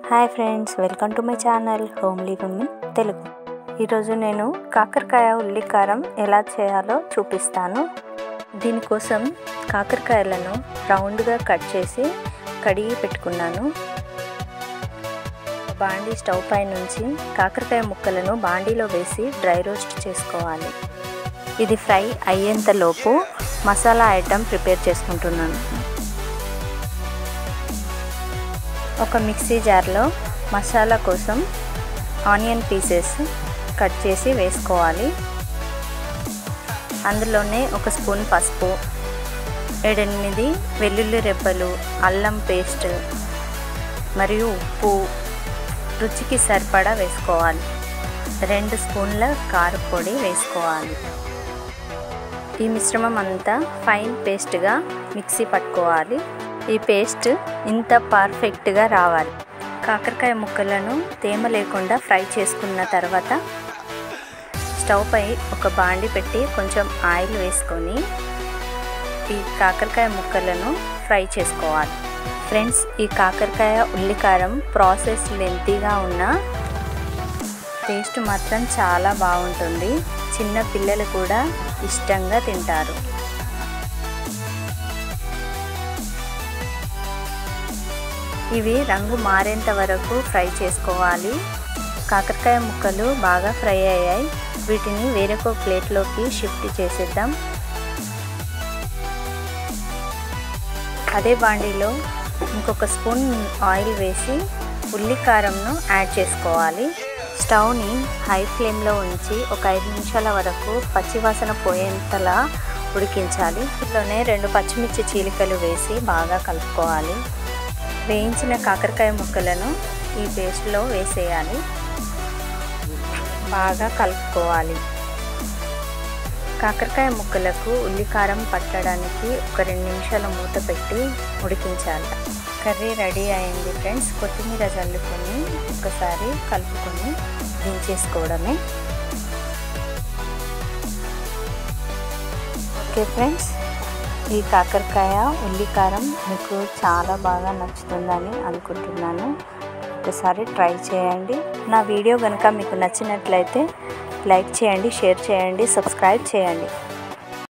hi friends welcome to my channel homely women Telugu ఈరోజు నేను కాకరకాయ ఉల్లికారం ఎలా చేయాలో చూపిస్తాను దీనికోసం కాకరకాయలను రౌండ్గా కట్ చేసి కడిగి పెట్టుకున్నాను బాండీ స్టవ్ పై నుంచి కాకరకాయ ముక్కలను బాండీలో వేసి డ్రై రోస్ట్ చేసుకోవాలి ఇది ఫ్రై అయ్యేంతలోపు మసాలా ఐటెం ప్రిపేర్ చేసుకుంటున్నాను ఒక మిక్సీ జార్లో మసాలా కోసం ఆనియన్ పీసెస్ కట్ చేసి వేసుకోవాలి అందులోనే ఒక స్పూన్ పసుపు ఏడెనిమిది వెల్లుల్లి రెబ్బలు అల్లం పేస్ట్ మరియు ఉప్పు రుచికి సరిపడా వేసుకోవాలి రెండు స్పూన్ల కారపొడి వేసుకోవాలి ఈ మిశ్రమం అంతా ఫైన్ పేస్ట్గా మిక్సీ పట్టుకోవాలి ఈ పేస్ట్ ఇంత పర్ఫెక్ట్గా రావాలి కాకరకాయ ముక్కలను తేమ లేకుండా ఫ్రై చేసుకున్న తర్వాత స్టవ్ పై ఒక బాండి పెట్టి కొంచెం ఆయిల్ వేసుకొని ఈ కాకరకాయ ముక్కలను ఫ్రై చేసుకోవాలి ఫ్రెండ్స్ ఈ కాకరకాయ ఉల్లికారం ప్రాసెస్ లెంతీగా ఉన్న టేస్ట్ మాత్రం చాలా బాగుంటుంది చిన్న పిల్లలు కూడా ఇష్టంగా తింటారు ఇవి రంగు మారేంత వరకు ఫ్రై చేసుకోవాలి కాకరకాయ ముక్కలు బాగా ఫ్రై అయ్యాయి వీటిని వేరొక ప్లేట్లోకి షిఫ్ట్ చేసేద్దాం అదే బాండీలో ఇంకొక స్పూన్ ఆయిల్ వేసి ఉల్లికారంను యాడ్ చేసుకోవాలి స్టవ్ని హై ఫ్లేమ్లో ఉంచి ఒక ఐదు నిమిషాల వరకు పచ్చివాసన పోయేంతలా ఉడికించాలి ఇందులోనే రెండు పచ్చిమిర్చి చీలికలు వేసి బాగా కలుపుకోవాలి వేయించిన కాకరకాయ ముక్కలను ఈ పేస్ట్లో వేసేయాలి బాగా కలుపుకోవాలి కాకరకాయ ముక్కలకు ఉల్లికారం పట్టడానికి ఒక రెండు నిమిషాల మూత పెట్టి ఉడికించాలి కర్రీ రెడీ అయింది ఫ్రెండ్స్ కొత్తిమీర చల్లుకొని ఒకసారి కలుపుకొని దించేసుకోవడమే ఓకే ఫ్రెండ్స్ ఈ కాకరకాయ ఉల్లికారం మీకు చాలా బాగా నచ్చుతుందని అనుకుంటున్నాను ఒకసారి ట్రై చేయండి నా వీడియో కనుక మీకు నచ్చినట్లయితే లైక్ చేయండి షేర్ చేయండి సబ్స్క్రైబ్ చేయండి